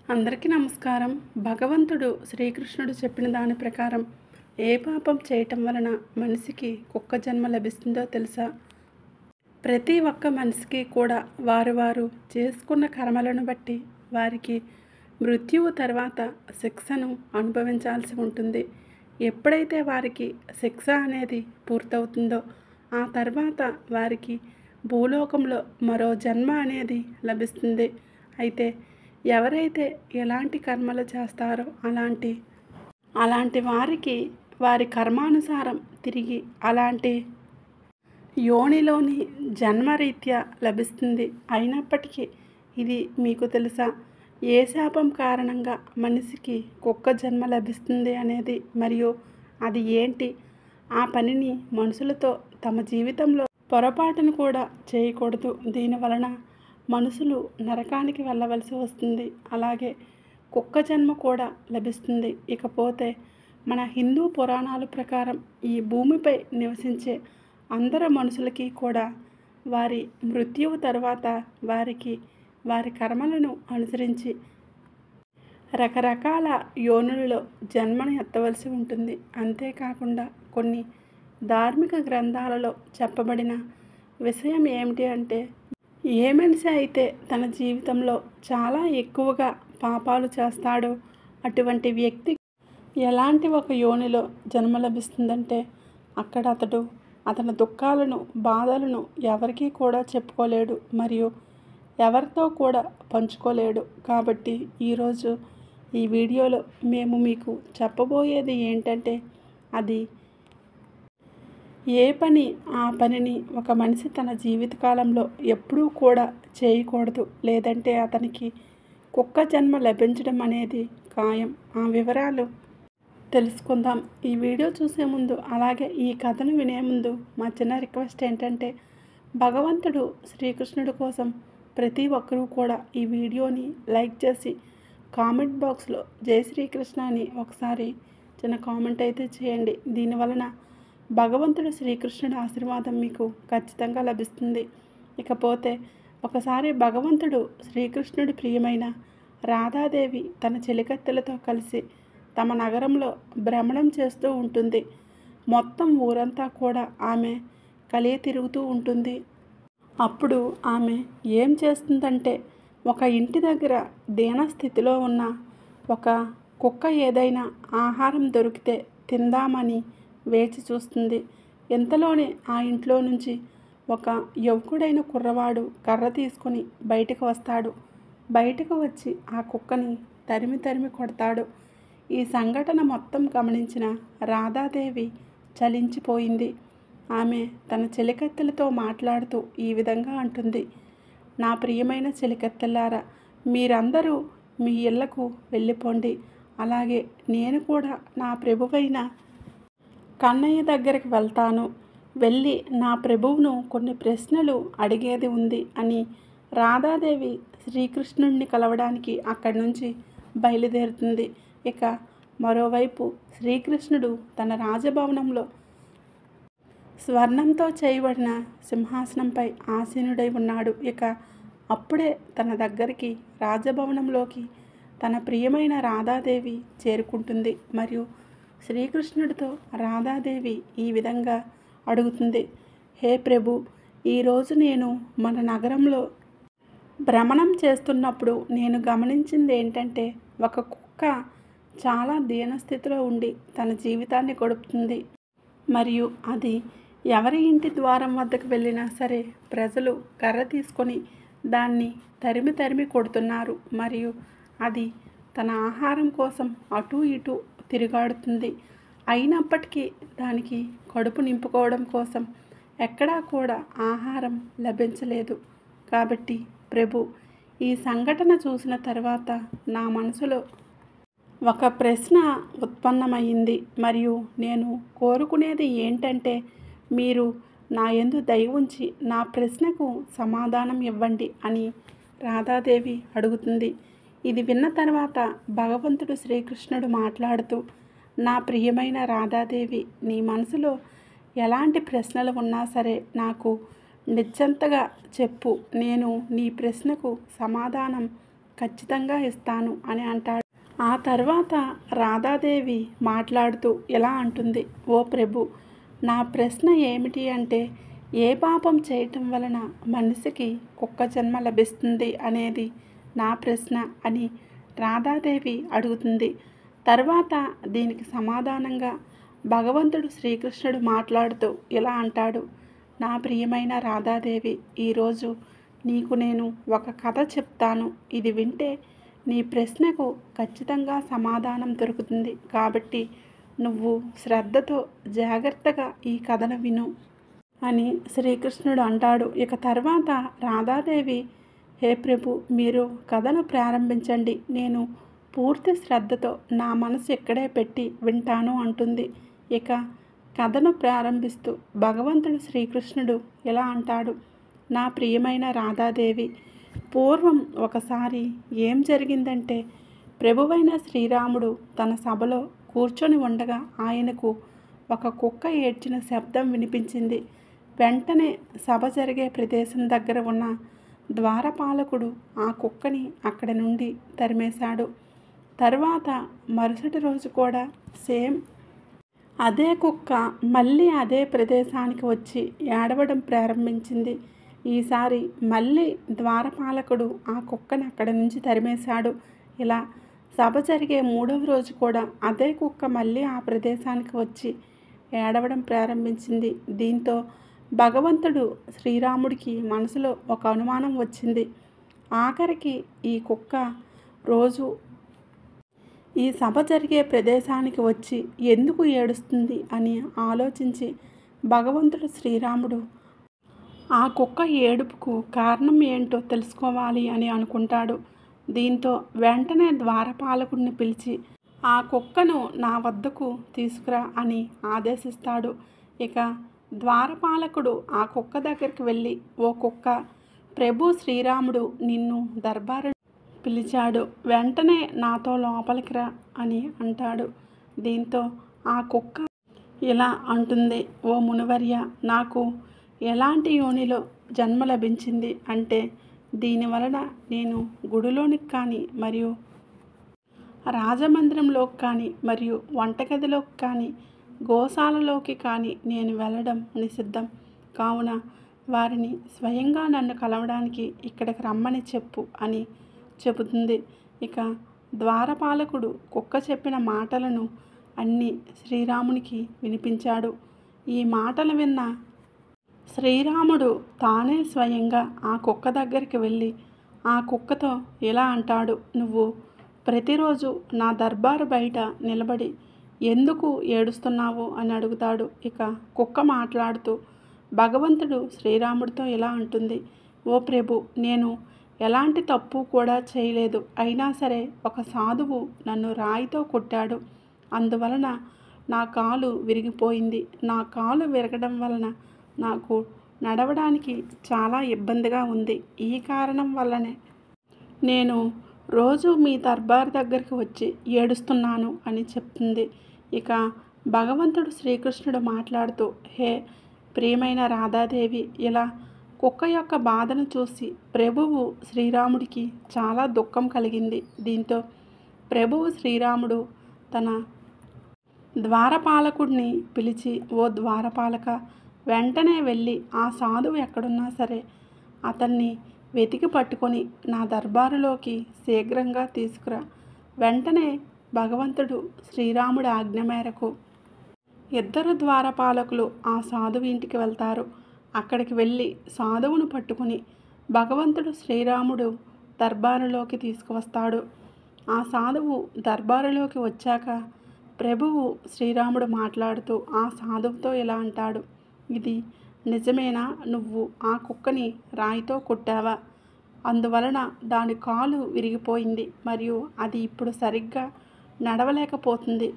అందరికీ నమస్కారం భగవంతుడు శ్రీకృష్ణుడు చెప్పిన దాని ప్రకారం ఏ పాపం చేయటం వలన మనిషికి కుక్క జన్మ లభిస్తుందో తెలుసా ప్రతి ఒక్క మనిషికి కూడా వారు వారు చేసుకున్న కర్మలను బట్టి వారికి మృత్యువు తర్వాత శిక్షను అనుభవించాల్సి ఉంటుంది ఎప్పుడైతే వారికి శిక్ష అనేది పూర్తవుతుందో ఆ తర్వాత వారికి భూలోకంలో మరో జన్మ అనేది లభిస్తుంది అయితే ఎవరైతే ఎలాంటి కర్మలు చేస్తారో అలాంటి అలాంటి వారికి వారి కర్మానుసారం తిరిగి అలాంటి యోనిలోని జన్మరీత్యా లభిస్తుంది అయినప్పటికీ ఇది మీకు తెలుసా ఏ శాపం కారణంగా మనిషికి కుక్క జన్మ లభిస్తుంది అనేది మరియు అది ఏంటి ఆ పనిని మనుషులతో తమ జీవితంలో పొరపాటును కూడా చేయకూడదు దీని వలన మనుషులు నరకానికి వెళ్ళవలసి వస్తుంది అలాగే కుక్క జన్మ కూడా లభిస్తుంది ఇకపోతే మన హిందూ పురాణాల ప్రకారం ఈ భూమిపై నివసించే అందరు మనుషులకి కూడా వారి మృత్యువు తర్వాత వారికి వారి కర్మలను అనుసరించి రకరకాల యోనులలో జన్మను ఎత్తవలసి ఉంటుంది అంతేకాకుండా కొన్ని ధార్మిక గ్రంథాలలో చెప్పబడిన విషయం ఏమిటి అంటే ఏ మనిషి అయితే తన జీవితంలో చాలా ఎక్కువగా పాపాలు చేస్తాడో అటువంటి వ్యక్తి ఎలాంటి ఒక యోనిలో జన్మ లభిస్తుందంటే అక్కడ అతడు అతని దుఃఖాలను బాధలను ఎవరికీ కూడా చెప్పుకోలేడు మరియు ఎవరితో కూడా పంచుకోలేడు కాబట్టి ఈరోజు ఈ వీడియోలో మేము మీకు చెప్పబోయేది ఏంటంటే అది ఏ పని ఆ పనిని ఒక మనిషి తన జీవితకాలంలో ఎప్పుడూ కూడా చేయకూడదు లేదంటే అతనికి కుక్క జన్మ లభించడం అనేది ఖాయం ఆ వివరాలు తెలుసుకుందాం ఈ వీడియో చూసే ముందు అలాగే ఈ కథను వినే ముందు మా చిన్న రిక్వెస్ట్ ఏంటంటే భగవంతుడు శ్రీకృష్ణుడి కోసం ప్రతి ఒక్కరూ కూడా ఈ వీడియోని లైక్ చేసి కామెంట్ బాక్స్లో జై శ్రీకృష్ణ అని ఒకసారి చిన్న కామెంట్ అయితే చేయండి దీనివలన భగవంతుడు శ్రీకృష్ణుడి ఆశీర్వాదం మీకు ఖచ్చితంగా లభిస్తుంది ఇకపోతే ఒకసారి భగవంతుడు శ్రీకృష్ణుడి ప్రియమైన రాధాదేవి తన చెలికత్తెలతో కలిసి తమ నగరంలో భ్రమణం చేస్తూ ఉంటుంది మొత్తం ఊరంతా కూడా ఆమె కలియ తిరుగుతూ ఉంటుంది అప్పుడు ఆమె ఏం చేస్తుందంటే ఒక ఇంటి దగ్గర దీనస్థితిలో ఉన్న ఒక కుక్క ఏదైనా ఆహారం దొరికితే తిందామని వేచి చూస్తుంది ఇంతలోనే ఆ ఇంట్లో నుంచి ఒక యువకుడైన కుర్రవాడు కర్ర తీసుకొని బయటకు వస్తాడు బయటకు వచ్చి ఆ కుక్కని తరిమి తరిమి కొడతాడు ఈ సంఘటన మొత్తం గమనించిన రాధాదేవి చలించిపోయింది ఆమె తన చెలికత్తెలతో మాట్లాడుతూ ఈ విధంగా అంటుంది నా ప్రియమైన చెలికత్తెలారా మీరందరూ మీ ఇళ్లకు వెళ్ళిపోండి అలాగే నేను కూడా నా ప్రభువైన కన్నయ్య దగ్గరికి వెళ్తాను వెళ్ళి నా ప్రభువును కొన్ని ప్రశ్నలు అడిగేది ఉంది అని రాధాదేవి శ్రీకృష్ణుడిని కలవడానికి అక్కడి నుంచి బయలుదేరుతుంది ఇక మరోవైపు శ్రీకృష్ణుడు తన రాజభవనంలో స్వర్ణంతో చేయబడిన సింహాసనంపై ఆసీనుడై ఉన్నాడు ఇక అప్పుడే తన దగ్గరికి రాజభవనంలోకి తన ప్రియమైన రాధాదేవి చేరుకుంటుంది మరియు శ్రీకృష్ణుడితో రాధాదేవి ఈ విధంగా అడుగుతుంది హే ప్రభు ఈరోజు నేను మన నగరంలో భ్రమణం చేస్తున్నప్పుడు నేను గమనించింది ఏంటంటే ఒక కుక్క చాలా దీనస్థితిలో ఉండి తన జీవితాన్ని గడుపుతుంది మరియు అది ఎవరి ఇంటి ద్వారం వద్దకు వెళ్ళినా సరే ప్రజలు కర్ర తీసుకొని దాన్ని తరిమి తరిమి కొడుతున్నారు మరియు అది తన ఆహారం కోసం అటు ఇటు తిరుగాడుతుంది అయినప్పటికీ దానికి కడుపు నింపుకోవడం కోసం ఎక్కడా కూడా ఆహారం లభించలేదు కాబట్టి ప్రభు ఈ సంఘటన చూసిన తర్వాత నా మనసులో ఒక ప్రశ్న ఉత్పన్నమైంది మరియు నేను కోరుకునేది ఏంటంటే మీరు నా ఎందు దయ ఉంచి నా ప్రశ్నకు సమాధానం ఇవ్వండి అని రాధాదేవి అడుగుతుంది ఇది విన్న తర్వాత భగవంతుడు శ్రీకృష్ణుడు మాట్లాడుతూ నా ప్రియమైన రాధాదేవి నీ మనసులో ఎలాంటి ప్రశ్నలు ఉన్నా సరే నాకు నిశ్చంతగా చెప్పు నేను నీ ప్రశ్నకు సమాధానం ఖచ్చితంగా ఇస్తాను అని అంటాడు ఆ తర్వాత రాధాదేవి మాట్లాడుతూ ఇలా అంటుంది ఓ ప్రభు నా ప్రశ్న ఏమిటి అంటే ఏ పాపం చేయటం వలన మనిషికి కుక్క జన్మ లభిస్తుంది అనేది నా ప్రశ్న అని రాధాదేవి అడుగుతుంది తర్వాత దీనికి సమాధానంగా భగవంతుడు శ్రీకృష్ణుడు మాట్లాడుతూ ఇలా అంటాడు నా ప్రియమైన రాధాదేవి ఈరోజు నీకు నేను ఒక కథ చెప్తాను ఇది వింటే నీ ప్రశ్నకు ఖచ్చితంగా సమాధానం దొరుకుతుంది కాబట్టి నువ్వు శ్రద్ధతో జాగ్రత్తగా ఈ కథను విను అని శ్రీకృష్ణుడు అంటాడు ఇక తర్వాత రాధాదేవి హే ప్రభు మీరు కథను ప్రారంభించండి నేను పూర్తి శ్రద్ధతో నా మనసు ఇక్కడే పెట్టి వింటాను అంటుంది ఇక కథను ప్రారంభిస్తూ భగవంతుడు శ్రీకృష్ణుడు ఇలా అంటాడు నా ప్రియమైన రాధాదేవి పూర్వం ఒకసారి ఏం జరిగిందంటే ప్రభువైన శ్రీరాముడు తన సభలో కూర్చొని ఉండగా ఆయనకు ఒక కుక్క ఏడ్చిన శబ్దం వినిపించింది వెంటనే సభ జరిగే ప్రదేశం దగ్గర ఉన్న ద్వారపాలకుడు ఆ కుక్కని అక్కడి నుండి తరిమేశాడు తర్వాత మరుసటి రోజు కూడా సేమ్ అదే కుక్క మళ్ళీ అదే ప్రదేశానికి వచ్చి ఏడవడం ప్రారంభించింది ఈసారి మళ్ళీ ద్వారపాలకుడు ఆ కుక్కని అక్కడి నుంచి తరిమేశాడు ఇలా సభ జరిగే మూడవ రోజు కూడా అదే కుక్క మళ్ళీ ఆ ప్రదేశానికి వచ్చి ఏడవడం ప్రారంభించింది దీంతో భగవంతుడు శ్రీరాముడికి మనసులో ఒక అనుమానం వచ్చింది ఆఖరికి ఈ కుక్క రోజు ఈ సభ జరిగే ప్రదేశానికి వచ్చి ఎందుకు ఏడుస్తుంది అని ఆలోచించి భగవంతుడు శ్రీరాముడు ఆ కుక్క ఏడుపుకు కారణం ఏంటో తెలుసుకోవాలి అని అనుకుంటాడు దీంతో వెంటనే ద్వారపాలకుడిని పిలిచి ఆ కుక్కను నా వద్దకు తీసుకురా అని ఆదేశిస్తాడు ఇక ద్వారపాలకుడు ఆ కుక్క దగ్గరికి వెళ్ళి ఓ కుక్క ప్రభు శ్రీరాముడు నిన్ను దర్బారు పిలిచాడు వెంటనే నాతో లోపలికి రా అని అంటాడు దీంతో ఆ కుక్క ఇలా అంటుంది ఓ మునివర్య నాకు ఎలాంటి యోనిలో జన్మ లభించింది అంటే దీని వలన నేను గుడిలోనికి కానీ మరియు రాజమందిరంలోకి కానీ మరియు వంటగదిలోకి కానీ గోశాలలోకి కానీ నేను వెళ్ళడం నిషిద్ధం కావున వారిని స్వయంగా నన్ను కలవడానికి ఇక్కడికి రమ్మని చెప్పు అని చెబుతుంది ఇక ద్వారపాలకుడు కుక్క చెప్పిన మాటలను అన్నీ శ్రీరామునికి వినిపించాడు ఈ మాటలు విన్న శ్రీరాముడు తానే స్వయంగా ఆ కుక్క దగ్గరికి వెళ్ళి ఆ కుక్కతో ఇలా అంటాడు నువ్వు ప్రతిరోజు నా దర్బారు బయట నిలబడి ఎందుకు ఏడుస్తున్నావు అని అడుగుతాడు ఇక కుక్క మాట్లాడుతూ భగవంతుడు శ్రీరాముడితో ఇలా అంటుంది ఓ ప్రభు నేను ఎలాంటి తప్పు కూడా చేయలేదు అయినా సరే ఒక సాధువు నన్ను రాయితో కొట్టాడు అందువలన నా కాలు విరిగిపోయింది నా కాలు విరగడం వలన నాకు నడవడానికి చాలా ఇబ్బందిగా ఉంది ఈ కారణం వల్లనే నేను రోజు మీ దర్బార్ దగ్గరికి వచ్చి ఏడుస్తున్నాను అని చెప్తుంది ఇక భగవంతుడు శ్రీకృష్ణుడు మాట్లాడుతూ హే ప్రియమైన రాధాదేవి ఇలా కుక్క యొక్క బాధను చూసి ప్రభువు శ్రీరాముడికి చాలా దుఃఖం కలిగింది దీంతో ప్రభువు శ్రీరాముడు తన ద్వారపాలకుడిని పిలిచి ఓ ద్వారపాలక వెంటనే వెళ్ళి ఆ సాధువు ఎక్కడున్నా సరే అతన్ని వెతికి పట్టుకొని నా దర్బారులోకి శీఘ్రంగా తీసుకురా వెంటనే భగవంతుడు శ్రీరాముడి ఆజ్ఞ మేరకు ఇద్దరు ద్వారపాలకులు ఆ సాధువు ఇంటికి వెళ్తారు అక్కడికి వెళ్ళి సాధువును పట్టుకుని భగవంతుడు శ్రీరాముడు దర్బారులోకి తీసుకువస్తాడు ఆ సాధువు దర్బారులోకి వచ్చాక ప్రభువు శ్రీరాముడు మాట్లాడుతూ ఆ సాధువుతో ఇలా అంటాడు ఇది నిజమేనా నువ్వు ఆ కుక్కని రాయితో కొట్టావా అందువలన దాని కాలు విరిగిపోయింది మరియు అది ఇప్పుడు సరిగ్గా నడవలేకపోతుంది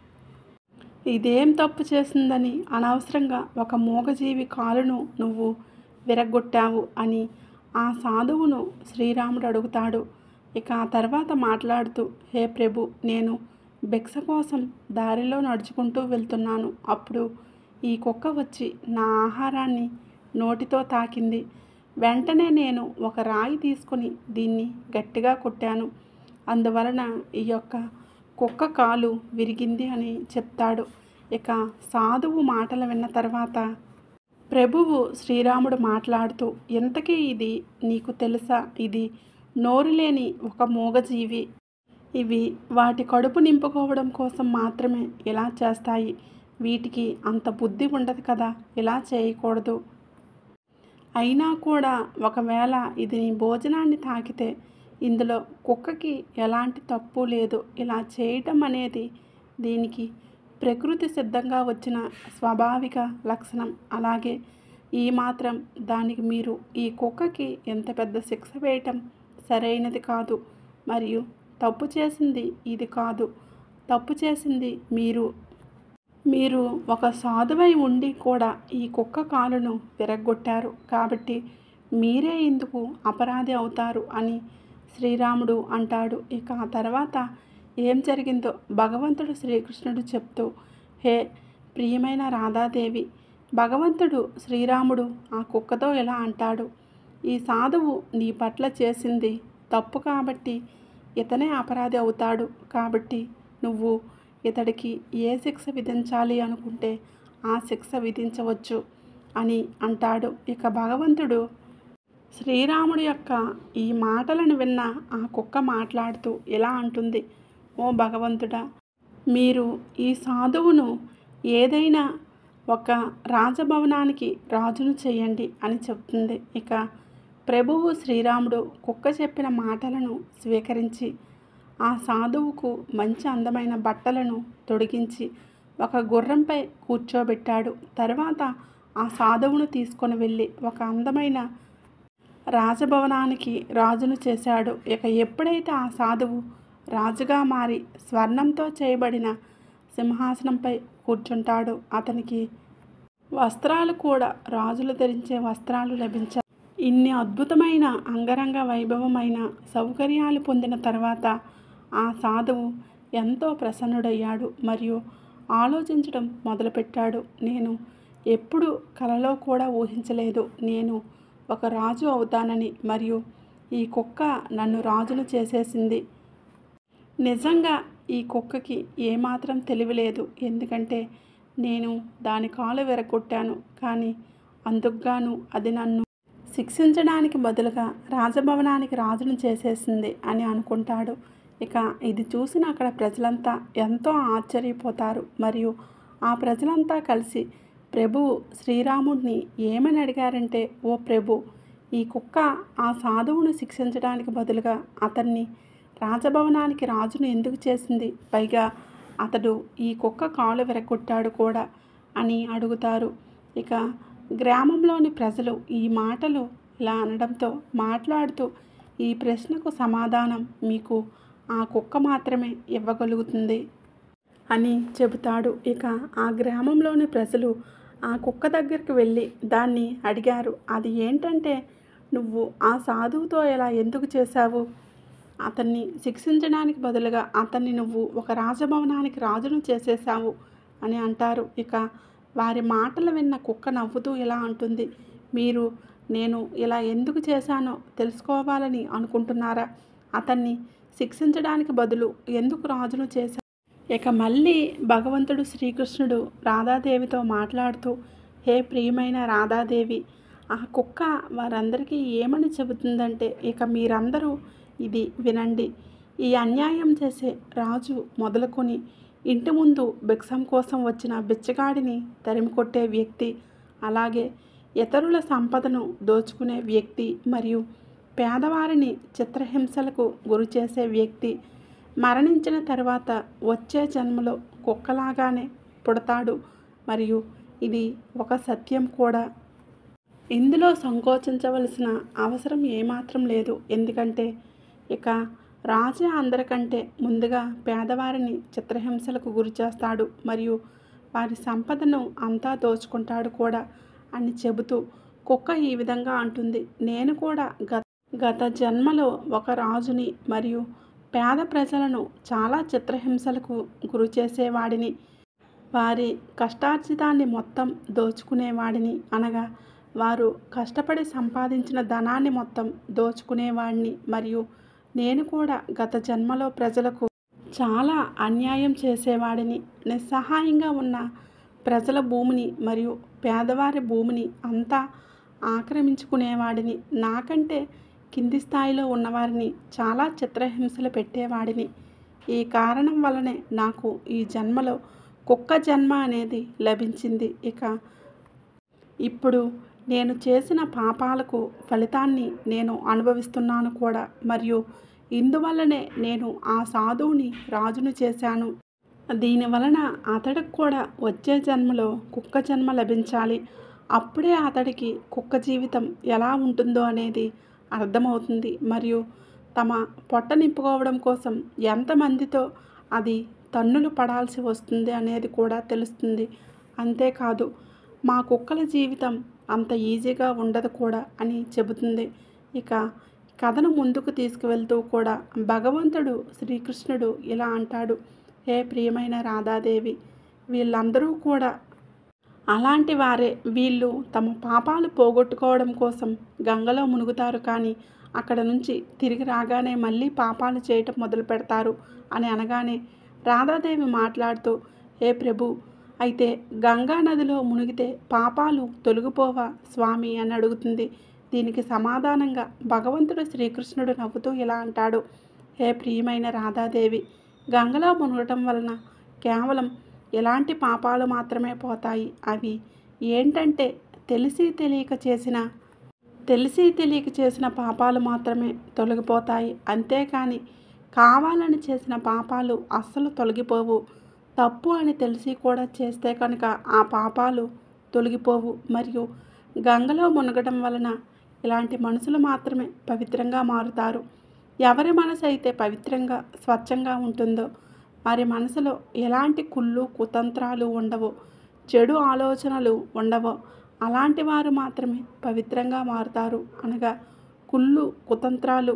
ఇదేం తప్పు చేసిందని అనవసరంగా ఒక మూగజీవి కాలును నువ్వు విరగొట్టావు అని ఆ సాధువును శ్రీరాముడు అడుగుతాడు ఇక ఆ తర్వాత మాట్లాడుతూ హే ప్రభు నేను భిక్ష కోసం దారిలో నడుచుకుంటూ వెళ్తున్నాను అప్పుడు ఈ కుక్క వచ్చి నా ఆహారాన్ని నోటితో తాకింది వెంటనే నేను ఒక రాయి తీసుకొని దీన్ని గట్టిగా కొట్టాను అందువలన ఈ యొక్క కుక్క కాలు విరిగింది అని చెప్తాడు ఇక సాధువు మాటలు విన్న తర్వాత ప్రభువు శ్రీరాముడు మాట్లాడుతూ ఇంతకీ ఇది నీకు తెలుసా ఇది నోరు లేని ఒక మూగజీవి ఇవి వాటి కడుపు నింపుకోవడం కోసం మాత్రమే ఇలా చేస్తాయి వీటికి అంత బుద్ధి ఉండదు కదా ఇలా చేయకూడదు అయినా కూడా ఒకవేళ ఇది నీ భోజనాన్ని తాకితే ఇందులో కుక్కకి ఎలాంటి తప్పు లేదు ఇలా చేయటం అనేది దీనికి ప్రకృతి సిద్ధంగా వచ్చిన స్వాభావిక లక్షణం అలాగే ఈ మాత్రం దానికి మీరు ఈ కుక్కకి ఎంత పెద్ద శిక్ష వేయటం సరైనది కాదు మరియు తప్పు చేసింది ఇది కాదు తప్పు చేసింది మీరు మీరు ఒక సాధువై ఉండి కూడా ఈ కుక్క కాలును విరగ్గొట్టారు కాబట్టి మీరే ఇందుకు అపరాధి అవుతారు అని శ్రీరాముడు అంటాడు ఇక ఆ తర్వాత ఏం జరిగిందో భగవంతుడు శ్రీకృష్ణుడు చెప్తూ హే ప్రియమైన రాధాదేవి భగవంతుడు శ్రీరాముడు ఆ కుక్కతో ఇలా అంటాడు ఈ సాధువు నీ పట్ల చేసింది తప్పు కాబట్టి ఇతనే అపరాధి అవుతాడు కాబట్టి నువ్వు ఇతడికి ఏ శిక్ష విధించాలి అనుకుంటే ఆ శిక్ష విధించవచ్చు అని అంటాడు ఇక భగవంతుడు శ్రీరాముడి యొక్క ఈ మాటలను విన్న ఆ కుక్క మాట్లాడుతూ ఇలా అంటుంది ఓ భగవంతుడా మీరు ఈ సాధువును ఏదైనా ఒక రాజభవనానికి రాజును చేయండి అని చెప్తుంది ఇక ప్రభువు శ్రీరాముడు కుక్క చెప్పిన మాటలను స్వీకరించి ఆ సాధువుకు మంచి అందమైన బట్టలను తొడిగించి ఒక గుర్రంపై కూర్చోబెట్టాడు తర్వాత ఆ సాధువును తీసుకొని వెళ్ళి ఒక అందమైన రాజభవనానికి రాజును చేశాడు ఇక ఎప్పుడైతే ఆ సాధువు రాజుగా మారి స్వర్ణంతో చేయబడిన సింహాసనంపై కూర్చుంటాడు అతనికి వస్త్రాలు కూడా రాజులు ధరించే వస్త్రాలు లభించాయి ఇన్ని అద్భుతమైన అంగరంగ వైభవమైన సౌకర్యాలు పొందిన తర్వాత ఆ సాధువు ఎంతో ప్రసన్నుడయ్యాడు మరియు ఆలోచించడం మొదలుపెట్టాడు నేను ఎప్పుడు కలలో కూడా ఊహించలేదు నేను ఒక రాజు అవుతానని మరియు ఈ కుక్క నన్ను రాజును చేసేసింది నిజంగా ఈ కుక్కకి ఏమాత్రం తెలివి లేదు ఎందుకంటే నేను దాని కాలు విరగొట్టాను కానీ అందుకుగాను అది నన్ను శిక్షించడానికి బదులుగా రాజభవనానికి రాజును చేసేసింది అని అనుకుంటాడు ఇక ఇది చూసిన అక్కడ ప్రజలంతా ఎంతో ఆశ్చర్యపోతారు మరియు ఆ ప్రజలంతా కలిసి ప్రభువు శ్రీరాముడిని ఏమని అడిగారంటే ఓ ప్రభు ఈ కుక్క ఆ సాధువును శిక్షించడానికి బదులుగా అతన్ని రాజభవనానికి రాజును ఎందుకు చేసింది పైగా అతడు ఈ కుక్క కాలు విరగొట్టాడు కూడా అని అడుగుతారు ఇక గ్రామంలోని ప్రజలు ఈ మాటలు ఇలా అనడంతో మాట్లాడుతూ ఈ ప్రశ్నకు సమాధానం మీకు ఆ కుక్క మాత్రమే ఇవ్వగలుగుతుంది అని చెబుతాడు ఇక ఆ గ్రామంలోని ప్రజలు ఆ కుక్క దగ్గరికి వెళ్ళి దాన్ని అడిగారు అది ఏంటంటే నువ్వు ఆ సాధువుతో ఇలా ఎందుకు చేశావు అతన్ని శిక్షించడానికి బదులుగా అతన్ని నువ్వు ఒక రాజభవనానికి రాజును చేసేసావు అని అంటారు ఇక వారి మాటలు విన్న కుక్క నవ్వుతూ ఇలా అంటుంది మీరు నేను ఇలా ఎందుకు చేశానో తెలుసుకోవాలని అనుకుంటున్నారా అతన్ని శిక్షించడానికి బదులు ఎందుకు రాజును చేశా ఇక మళ్ళీ భగవంతుడు శ్రీకృష్ణుడు రాధాదేవితో మాట్లాడుతూ హే ప్రియమైన రాధాదేవి ఆ కుక్క వారందరికీ ఏమని చెబుతుందంటే ఇక మీరందరూ ఇది వినండి ఈ అన్యాయం చేసే రాజు మొదలుకొని ఇంటి ముందు భిక్షం కోసం వచ్చిన బిచ్చగాడిని తరిమి కొట్టే వ్యక్తి అలాగే ఇతరుల సంపదను దోచుకునే వ్యక్తి మరియు పేదవారిని చిత్రహింసలకు గురి చేసే వ్యక్తి మరణించిన తర్వాత వచ్చే జన్మలో కుక్కలాగానే పుడతాడు మరియు ఇది ఒక సత్యం కూడా ఇందులో సంకోచించవలసిన అవసరం ఏమాత్రం లేదు ఎందుకంటే ఇక రాజే అందరికంటే ముందుగా పేదవారిని చిత్రహింసలకు గురి చేస్తాడు మరియు వారి సంపదను అంతా దోచుకుంటాడు కూడా అని చెబుతూ కుక్క ఈ విధంగా అంటుంది నేను కూడా గత గత జన్మలో ఒక రాజుని మరియు పేద ప్రజలను చాలా చిత్రహింసలకు గురి చేసేవాడిని వారి కష్టార్జితాన్ని మొత్తం దోచుకునేవాడిని అనగా వారు కష్టపడి సంపాదించిన ధనాన్ని మొత్తం దోచుకునేవాడిని మరియు నేను కూడా గత జన్మలో ప్రజలకు చాలా అన్యాయం చేసేవాడిని నిస్సహాయంగా ఉన్న ప్రజల భూమిని మరియు పేదవారి భూమిని అంతా ఆక్రమించుకునేవాడిని నాకంటే కింది స్థాయిలో ఉన్నవారిని చాలా చిత్రహింసలు పెట్టేవాడిని ఈ కారణం వల్లనే నాకు ఈ జన్మలో కుక్క జన్మ అనేది లభించింది ఇక ఇప్పుడు నేను చేసిన పాపాలకు ఫలితాన్ని నేను అనుభవిస్తున్నాను కూడా మరియు ఇందువల్లనే నేను ఆ సాధువుని రాజును చేశాను దీని వలన అతడికి కూడా వచ్చే జన్మలో కుక్క జన్మ లభించాలి అప్పుడే అతడికి కుక్క జీవితం ఎలా ఉంటుందో అనేది అర్థమవుతుంది మరియు తమ పొట్ట నింపుకోవడం కోసం ఎంతమందితో అది తన్నులు పడాల్సి వస్తుంది అనేది కూడా తెలుస్తుంది అంతేకాదు మా కుక్కల జీవితం అంత ఈజీగా ఉండదు కూడా అని చెబుతుంది ఇక కథను ముందుకు తీసుకువెళ్తూ కూడా భగవంతుడు శ్రీకృష్ణుడు ఇలా అంటాడు హే ప్రియమైన రాధాదేవి వీళ్ళందరూ కూడా అలాంటి వారే వీళ్ళు తమ పాపాలు పోగొట్టుకోవడం కోసం గంగలో మునుగుతారు కానీ అక్కడ నుంచి తిరిగి రాగానే మళ్ళీ పాపాలు చేయటం మొదలు పెడతారు అని అనగానే రాధాదేవి మాట్లాడుతూ హే ప్రభు అయితే గంగా నదిలో మునిగితే పాపాలు తొలగిపోవా స్వామి అని అడుగుతుంది దీనికి సమాధానంగా భగవంతుడు శ్రీకృష్ణుడు నవ్వుతూ ఇలా అంటాడు హే ప్రియమైన రాధాదేవి గంగలో మునగటం వలన కేవలం ఎలాంటి పాపాలు మాత్రమే పోతాయి అవి ఏంటంటే తెలిసి తెలియక చేసిన తెలిసి తెలియక చేసిన పాపాలు మాత్రమే తొలగిపోతాయి అంతేకాని కావాలని చేసిన పాపాలు అస్సలు తొలగిపోవు తప్పు అని తెలిసి కూడా చేస్తే కనుక ఆ పాపాలు తొలగిపోవు మరియు గంగలో మునగడం వలన ఇలాంటి మనుషులు మాత్రమే పవిత్రంగా మారుతారు ఎవరి మనసు అయితే పవిత్రంగా స్వచ్ఛంగా ఉంటుందో వారి మనసులో ఎలాంటి కుళ్ళు కుతంత్రాలు ఉండవు చెడు ఆలోచనలు ఉండవో అలాంటి వారు మాత్రమే పవిత్రంగా మారుతారు అనగా కుళ్ళు కుతంత్రాలు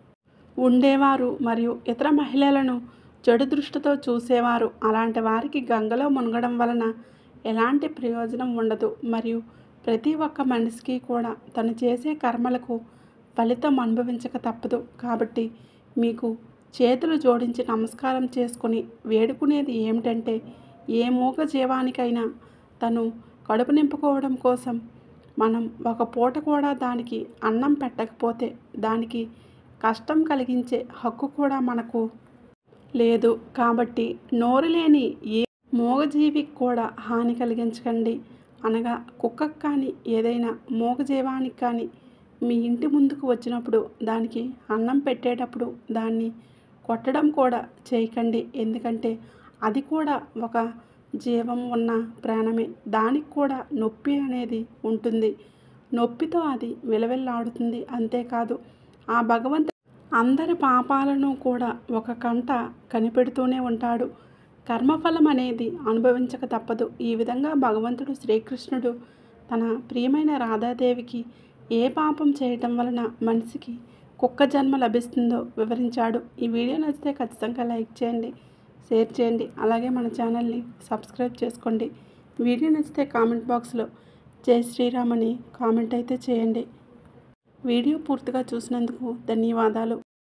ఉండేవారు మరియు ఇతర మహిళలను చెడు దృష్టితో చూసేవారు అలాంటి వారికి గంగలో మునగడం వలన ఎలాంటి ప్రయోజనం ఉండదు మరియు ప్రతి ఒక్క మనిషికి కూడా తను చేసే కర్మలకు ఫలితం అనుభవించక తప్పదు కాబట్టి మీకు చేతులు జోడించి నమస్కారం చేసుకుని వేడుకునేది ఏమిటంటే ఏ మూగ జీవానికైనా తను కడుపు నింపుకోవడం కోసం మనం ఒక పూట కూడా దానికి అన్నం పెట్టకపోతే దానికి కష్టం కలిగించే హక్కు కూడా మనకు లేదు కాబట్టి నోరు లేని ఏ మూగజీవికి కూడా హాని కలిగించకండి అనగా కుక్కకు కానీ ఏదైనా మూగజీవానికి కానీ మీ ఇంటి ముందుకు వచ్చినప్పుడు దానికి అన్నం పెట్టేటప్పుడు దాన్ని కొట్టడం కూడా చేయకండి ఎందుకంటే అది కూడా ఒక జీవం ఉన్న ప్రాణమే దానికి కూడా నొప్పి అనేది ఉంటుంది నొప్పితో అది విలవిల్లాడుతుంది అంతేకాదు ఆ భగవంతు అందరి పాపాలను కూడా ఒక కంట కనిపెడుతూనే ఉంటాడు కర్మఫలం అనేది అనుభవించక తప్పదు ఈ విధంగా భగవంతుడు శ్రీకృష్ణుడు తన ప్రియమైన రాధాదేవికి ఏ పాపం చేయటం వలన మనిషికి కుక్క జన్మ లభిస్తుందో వివరించాడు ఈ వీడియో నచ్చితే ఖచ్చితంగా లైక్ చేయండి షేర్ చేయండి అలాగే మన ఛానల్ని సబ్స్క్రైబ్ చేసుకోండి వీడియో నచ్చితే కామెంట్ బాక్స్లో జై శ్రీరామ్ అని కామెంట్ అయితే చేయండి వీడియో పూర్తిగా చూసినందుకు ధన్యవాదాలు